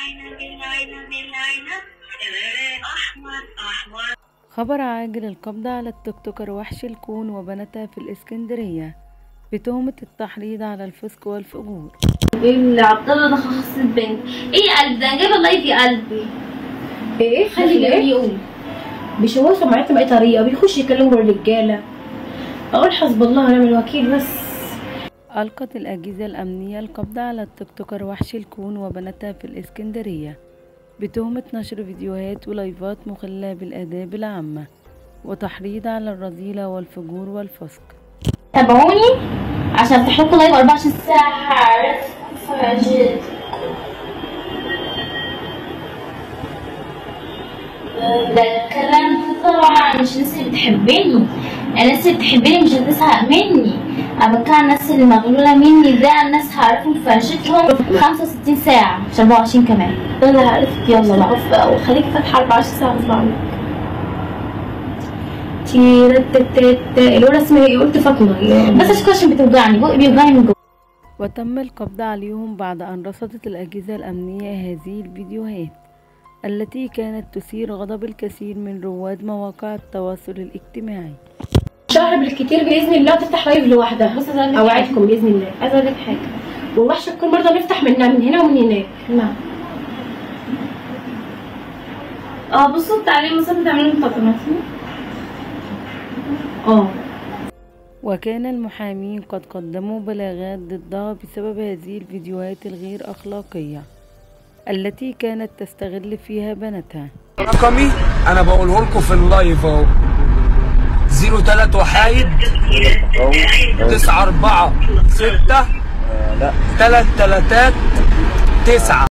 العنب العنب العنب احمر احمر خبر عاجل القبض على التيك توكر وحش الكون وبناتها في الإسكندرية بتهمة التحريض على الفسق والفجور اللي عبد الله ده خصص البنت ايه قلب ده جايبه اللايف يا قلبي ايه خلي خلي اللي ايه يقول بيشوفوا سمعتهم باي طريقه بيخش يكلموا الرجاله اقول حسب الله ونعم الوكيل بس ألقت الأجهزة الأمنية القبض على التيك توكر وحش الكون وبناتها في الإسكندرية بتهمة نشر فيديوهات ولايفات مخلة بالآداب العامة وتحريض على الرذيلة والفجور والفسق تابعوني عشان افتح لكم لايف 24 ساعه عرفت فرجت ده الكلام ده طبعا مش الناس اللي بتحبني الناس اللي بتحبني مش هتزهق مني اما كان الناس اللي مغلولة مني ده الناس هعرفهم فرشتهم 65 ساعة مش 24 كمان انا عرفت يلا بقى بقى وخليك فاتحه 24 ساعه غصب عنك تيرتتت الاولى اسمها ايه قلت فاطمه يا- بس اشكو عشان بتوجعني بقي بيوجعني من جوه وتم القبض عليهم بعد أن رصدت الأجهزة الأمنية هذه الفيديوهات التي كانت تثير غضب الكثير من رواد مواقع التواصل الاجتماعي شهر بالكتير باذن الله تفتح لايف لوحدها بص عايزة أقول لك اوعدكم باذن الله عايزة اقول لك حاجة والوحشه تكون برضه نفتح منها من هنا ومن هناك نعم اه بصوا التعليم مثلا بتعملوا مقدمات اه وكان المحامين قد قدموا بلاغات ضدها بسبب هذه الفيديوهات الغير أخلاقية التي كانت تستغل فيها بناتها رقمي انا بقوله لكم في اللايف اهو 03 وحايد 9 4 6 3 3 9